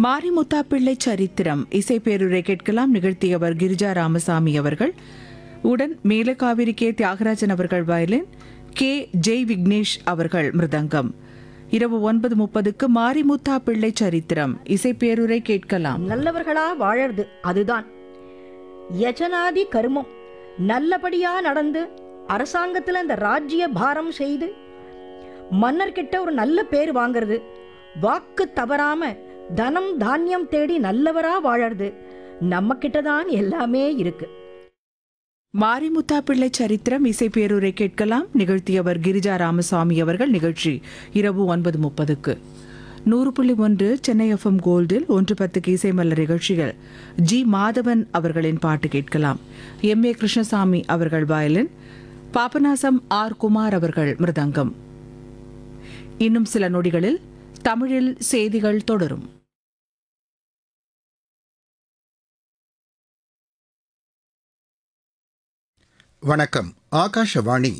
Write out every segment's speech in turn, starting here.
மாரிமுத்தா பிள்ளை சரித்திரம் இசைப்பேருரை கேட்கலாம் நிகழ்த்தியவர் கிரிஜா ராமசாமி அவர்கள் உடன் மேலகாவிரி கே தியாகராஜன் அவர்கள் வயலின் கே ஜெய் விக்னேஷ் அவர்கள் மிருதங்கம் இரவு ஒன்பது முப்பதுக்கு மாரிமுத்தா பிள்ளை சரித்திரம் இசைப்பேருரை கேட்கலாம் நல்லவர்களா வாழறது அதுதான் யஜனாதி கர்மம் நல்லபடியா நடந்து அரசாங்கத்துல இந்த ராஜ்ய பாரம் செய்து மன்னர்கிட்ட ஒரு நல்ல பேர் வாங்குறது வாக்கு தவறாம தனம் தானியம் தேடி நல்லவரா வாழறது நம்ம கிட்ட தான் எல்லாமே இருக்கு மாரிமுத்தா பிள்ளை சரித்திரம் இசைப்பேருரை கேட்கலாம் நிகழ்த்தியவர் கிரிஜா ராமசாமி அவர்கள் நிகழ்ச்சி இரவு ஒன்பது முப்பதுக்கு நூறு புள்ளி ஒன்று சென்னை எஃப்எம் கோல்டில் ஒன்று பத்துக்கு இசை மலர் நிகழ்ச்சிகள் ஜி மாதவன் அவர்களின் பாட்டு கேட்கலாம் எம் ஏ கிருஷ்ணசாமி அவர்கள் வயலின் பாபநாசம் ஆர் குமார் அவர்கள் மிருதங்கம் இன்னும் சில நொடிகளில் தமிழில் செய்திகள் தொடரும் வணக்கம் ஆகாஷவாணி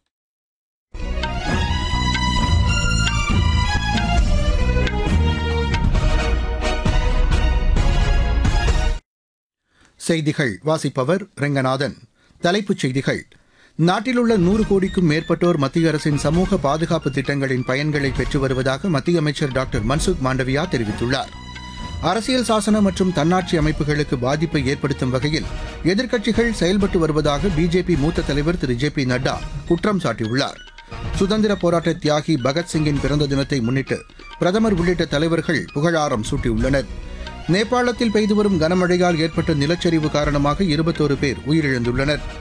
செய்திகள் வாசிப்பவர் ரெங்கநாதன் தலைப்புச் செய்திகள் நாட்டிலுள்ள நூறு கோடிக்கும் மேற்பட்டோர் மத்திய அரசின் சமூக பாதுகாப்பு திட்டங்களின் பயன்களை பெற்று வருவதாக மத்திய அமைச்சர் டாக்டர் மன்சுக் மாண்டவியா தெரிவித்துள்ளார் அரசியல் சாசன மற்றும் தன்னாட்சி அமைப்புகளுக்கு பாதிப்பை ஏற்படுத்தும் வகையில் எதிர்க்கட்சிகள் செயல்பட்டு வருவதாக பிஜேபி மூத்த தலைவர் திரு ஜே பி நட்டா குற்றம் சாட்டியுள்ளார் சுதந்திர போராட்ட தியாகி பகத்சிங்கின் பிறந்த தினத்தை முன்னிட்டு பிரதமர் உள்ளிட்ட தலைவர்கள் புகழாரம் சூட்டியுள்ளனர் நேபாளத்தில் பெய்து வரும் கனமழையால் ஏற்பட்ட நிலச்சரிவு காரணமாக இருபத்தோரு பேர் உயிரிழந்துள்ளனர்